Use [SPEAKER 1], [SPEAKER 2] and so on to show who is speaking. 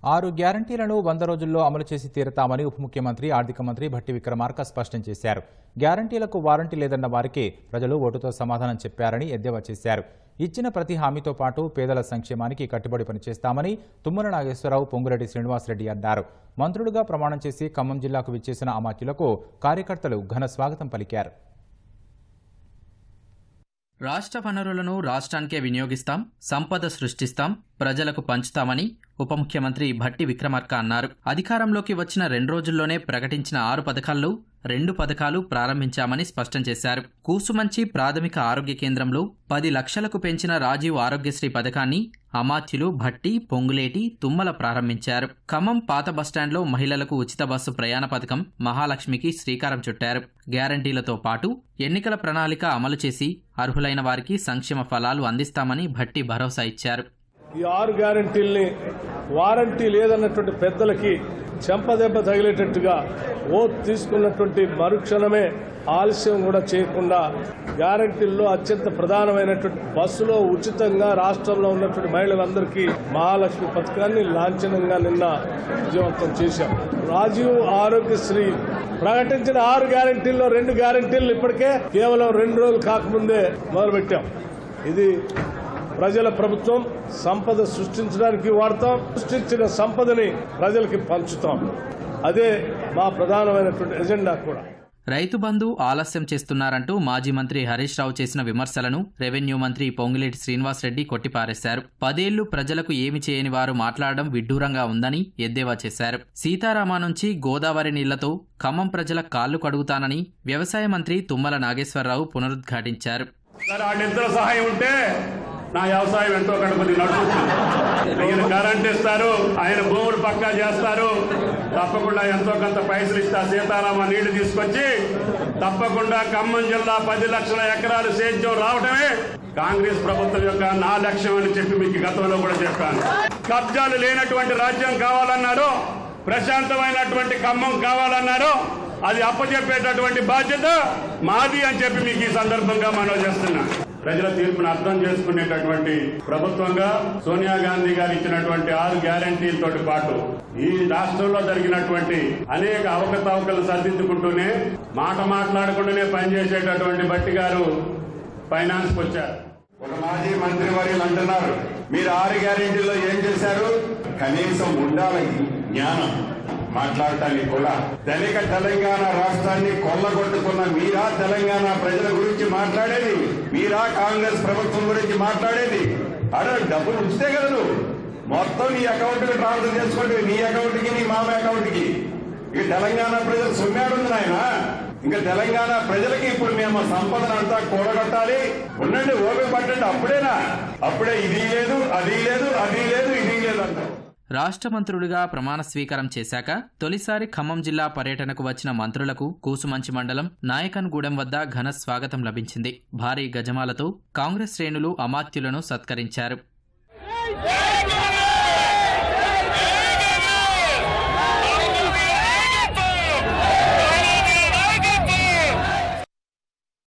[SPEAKER 1] ఆరు గ్యారంటీలను వంద రోజుల్లో అమలు చేసి తీరతామని ఉప ముఖ్యమంత్రి ఆర్థిక మంత్రి భట్టి విక్రమార్క స్పష్టం చేశారు గ్యారంటీలకు వారంటీ లేదన్న వారికి ప్రజలు ఓటుతో సమాధానం చెప్పారని ఎద్దేవా చేశారు ఇచ్చిన ప్రతి హామీతో పాటు పేదల సంక్షేమానికి కట్టుబడి పనిచేస్తామని తుమ్మల నాగేశ్వరరావు పొంగురెడ్డి శ్రీనివాసరెడ్డి అన్నారు మంత్రులుగా ప్రమాణం చేసి ఖమ్మం జిల్లాకు విచ్చేసిన అమాత్యులకు కార్యకర్తలు ఘన స్వాగతం పలికారు
[SPEAKER 2] రాష్ట్ర వనరులను రాష్ట్రానికే వినియోగిస్తాం సంపద సృష్టిస్తాం ప్రజలకు పంచుతామని ఉప ముఖ్యమంత్రి భట్టి విక్రమార్క అన్నారు అధికారంలోకి వచ్చిన రెండు రోజుల్లోనే ప్రకటించిన ఆరు పథకాల్లో రెండు పథకాలు ప్రారంభించామని స్పష్టం చేశారు కూసుమంచి ప్రాథమిక ఆరోగ్య కేంద్రంలో పది లక్షలకు పెంచిన రాజీవ్ ఆరోగ్యశ్రీ పథకాన్ని అమాత్యులు భట్టి పొంగులేటి తుమ్మల ప్రారంభించారు ఖమ్మం పాత బస్టాండ్లో మహిళలకు ఉచిత బస్సు ప్రయాణ పథకం మహాలక్ష్మికి శ్రీకారం చుట్టారు గ్యారంటీలతో పాటు ఎన్నికల ప్రణాళిక అమలు చేసి అర్హులైన వారికి సంక్షేమ ఫలాలు అందిస్తామని భట్టి భరోసా ఇచ్చారు
[SPEAKER 3] ఈ ఆరు గ్యారంటీల్ని వారంటీ లేదన్నటువంటి పెద్దలకి చెంపదెబ్బ తగిలేటట్టుగా ఓత్ తీసుకున్నటువంటి మరుక్షణమే ఆలస్యం కూడా చేయకుండా గ్యారంటీల్లో అత్యంత ప్రధానమైనటువంటి బస్సులో ఉచితంగా రాష్ట్రంలో ఉన్నటువంటి మహిళలందరికీ మహాలక్ష్మి పథకాన్ని లాంఛనంగా నిన్న విజయవంతం చేశాం రాజీవ్ ఆరోగ్యశ్రీ ప్రకటించిన ఆరు గ్యారంటీల్లో రెండు గ్యారంటీలు ఇప్పటికే కేవలం రెండు రోజులు కాకముందే మొదలుపెట్టాం ఇది ప్రజల ప్రభుత్వం సంపద సృష్టించడానికి వాడతాం సృష్టించిన సంపదని ప్రజలకి పంచుతాం అదే మా ప్రధానమైనటువంటి ఎజెండా కూడా
[SPEAKER 2] రైతు బంధు ఆలస్యం చేస్తున్నారంటూ మాజీ మంత్రి హరీష్ రావు చేసిన విమర్శలను రెవెన్యూ మంత్రి పొంగిలేటి శ్రీనివాసరెడ్డి కొట్టిపారేశారు పదేళ్లు ప్రజలకు ఏమి చేయని వారు మాట్లాడడం విడ్డూరంగా ఉందని ఎద్దేవా చేశారు సీతారామా నుంచి గోదావరి నీళ్లతో ఖమ్మం ప్రజల కాళ్లు కడుగుతానని వ్యవసాయ మంత్రి తుమ్మల నాగేశ్వరరావు పునరుద్ఘాటించారు
[SPEAKER 4] సరే వాళ్ళిద్దరు సహాయం ఉంటే నా వ్యవసాయం ఎంతో కడుపుది నడుస్తుంది ఈయన కరెంట్ ఇస్తారు ఆయన భూములు పక్కా చేస్తారు తప్పకుండా ఎంతో కొంత పైసలు ఇస్తా సీతారామ నీళ్లు తీసుకొచ్చి తప్పకుండా ఖమ్మం జిల్లా పది లక్షల ఎకరాలు సేద్యం రావటమే కాంగ్రెస్ ప్రభుత్వం యొక్క నా లక్ష్యం అని చెప్పి మీకు గతంలో కూడా చెప్పాను కబ్జాలు లేనటువంటి రాజ్యం కావాలన్నారు ప్రశాంతమైనటువంటి ఖమ్మం కావాలన్నారు అది అప్పచెప్పేటటువంటి బాధ్యత మాది అని చెప్పి మీకు ఈ సందర్భంగా మనం చేస్తున్నా ప్రజల తీర్పును అర్థం చేసుకునేటటువంటి ప్రభుత్వంగా సోనియా గాంధీ గారు ఇచ్చినటువంటి ఆరు గ్యారంటీలతో పాటు ఈ రాష్ట్రంలో జరిగినటువంటి అనేక అవకతవకలు సర్దిద్దుకుంటూనే మాట మాట్లాడకుండానే పనిచేసేటటువంటి బట్టి గారు ఫైనాన్స్ వచ్చారు
[SPEAKER 5] ఒక మాజీ మంత్రి వర్యులు అంటున్నారు మీరు ఆరు గ్యారెంటీలో ఏం చేశారు కనీసం ఉండాలి జ్ఞానం మాట్లాడటానికి కూడా ధనిక తెలంగాణ రాష్ట్రాన్ని కొల్లగొట్టుకున్న మీరా తెలంగాణ ప్రజల గురించి మాట్లాడేది మీరా కాంగ్రెస్ ప్రభుత్వం గురించి మాట్లాడేది అరే డబ్బులు ఉంచితే కదా నువ్వు మొత్తం నీ అకౌంట్ కి ట్రాన్స్ఫర్ చేసుకోండి నీ అకౌంట్ కి నీ మామ అకౌంట్ కి ఇక తెలంగాణ ప్రజలు సొమ్మాడుంది నాయన ఇంకా తెలంగాణ ప్రజలకి ఇప్పుడు మేము సంపదను అంతా కూడగట్టాలి ఉండండి ఓపిక పట్టండి అప్పుడేనా అప్పుడే ఇది లేదు అది లేదు అది లేదు ఇది లేదు అంటారు
[SPEAKER 2] రాష్ట్ర మంత్రులుగా ప్రమాణ స్వీకారం చేశాక తొలిసారి ఖమ్మం జిల్లా పర్యటనకు వచ్చిన మంత్రులకు కూసుమంచి మండలం నాయకన్గూడెం వద్ద ఘన స్వాగతం లభించింది భారీ గజమాలతో కాంగ్రెస్ శ్రేణులు అమాత్యులను సత్కరించారు
[SPEAKER 6] జై